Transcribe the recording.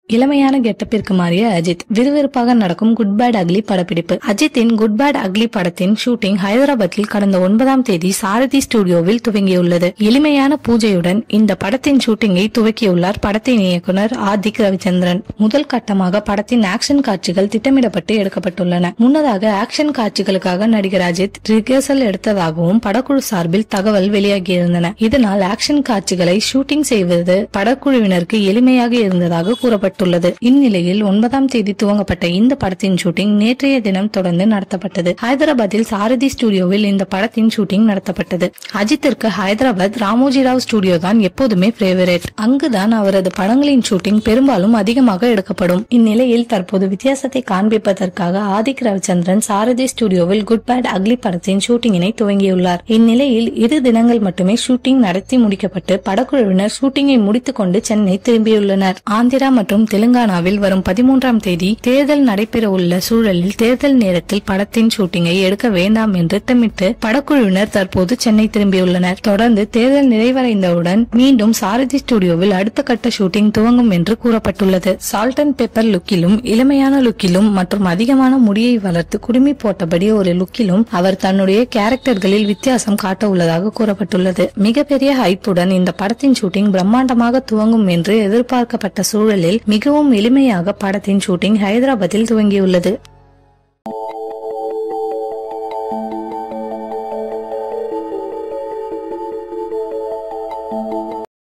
இளமையான கெட்டப்பிற்கு மாறிய அஜித் விறுவிறுப்பாக நடக்கும் குட் பேட் அக்லி படப்பிடிப்பு அஜித்தின் குட் பேட் அக்லி படத்தின் ஷூட்டிங் ஹைதராபாத்தில் கடந்த ஒன்பதாம் தேதி சாரதி ஸ்டுடியோவில் துவங்கியுள்ளது எளிமையான பூஜையுடன் இந்த படத்தின் ஷூட்டிங்கை துவக்கியுள்ளார் படத்தின் இயக்குனர் ஆதிக் ரவிச்சந்திரன் முதல் கட்டமாக படத்தின் ஆக்ஷன் காட்சிகள் திட்டமிடப்பட்டு எடுக்கப்பட்டுள்ளன முன்னதாக ஆக்ஷன் காட்சிகளுக்காக நடிகர் அஜித் ரிஹர்சல் எடுத்ததாகவும் படக்குழு சார்பில் தகவல் வெளியாகியிருந்தன இதனால் ஆக்ஷன் காட்சிகளை ஷூட்டிங் செய்வது படக்குழுவினருக்கு எளிமையாக இருந்ததாக கூறப்பட்டுள்ளது இந்நிலையில் ஒன்பதாம் தேதி துவங்கப்பட்ட இந்த படத்தின் ஷூட்டிங் நேற்றைய தினம் தொடர்ந்து நடத்தப்பட்டது ஹைதராபாத்தில் சாரதி ஸ்டுடியோவில் இந்த படத்தின் ஷூட்டிங் நடத்தப்பட்டது அஜித்திற்கு ஹைதராபாத் ராமோஜி ராவ் ஸ்டுடியோ தான் எப்போதுமே ஃபேவரேட் அங்குதான் அவரது படங்களின் ஷூட்டிங் பெரும்பாலும் அதிகமாக எடுக்கப்படும் இந்நிலையில் தற்போது வித்தியாசத்தை காண்பிப்பதற்காக ஆதிக் ரவிச்சந்திரன் சாரதி ஸ்டுடியோவில் குட் பேட் அக்லி படத்தின் ஷூட்டிங்கினை துவங்கியுள்ளார் இந்நிலையில் இரு தினங்கள் மட்டுமே ஷூட்டிங் நடத்தி முடிக்கப்பட்டு படக்குழுவினர் ஷூட்டிங்கை முடித்துக் கொண்டு சென்னை திரும்பியுள்ளனர் ஆந்திரா மற்றும் தெலுங்கானாவில் வரும் பதிமூன்றாம் தேதி தேர்தல் நடைபெற உள்ள சூழலில் தேர்தல் நேரத்தில் படத்தின் ஷூட்டிங்கை எடுக்க வேண்டாம் என்று திட்டமிட்டு படக்குழுவினர் தற்போது சென்னை திரும்பியுள்ளனர் தொடர்ந்து தேர்தல் நிறைவடைந்தவுடன் மீண்டும் சாரதி ஸ்டுடியோவில் அடுத்த கட்ட ஷூட்டிங் துவங்கும் என்று கூறப்பட்டுள்ளது சால்ட் அண்ட் பெப்பர் லுக்கிலும் இளமையான லுக்கிலும் மற்றும் அதிகமான முடியை வளர்த்து குடுமி போட்டபடி ஒரு லுக்கிலும் அவர் தன்னுடைய கேரக்டர்களில் வித்தியாசம் காட்ட உள்ளதாக கூறப்பட்டுள்ளது மிகப்பெரிய ஹைப்புடன் இந்த படத்தின் ஷூட்டிங் பிரம்மாண்டமாக துவங்கும் என்று எதிர்பார்க்கப்பட்ட சூழலில் மிகவும் எளிமையாக படத்தின் ஷூட்டிங் ஹைதராபாத்தில் துவங்கியுள்ளது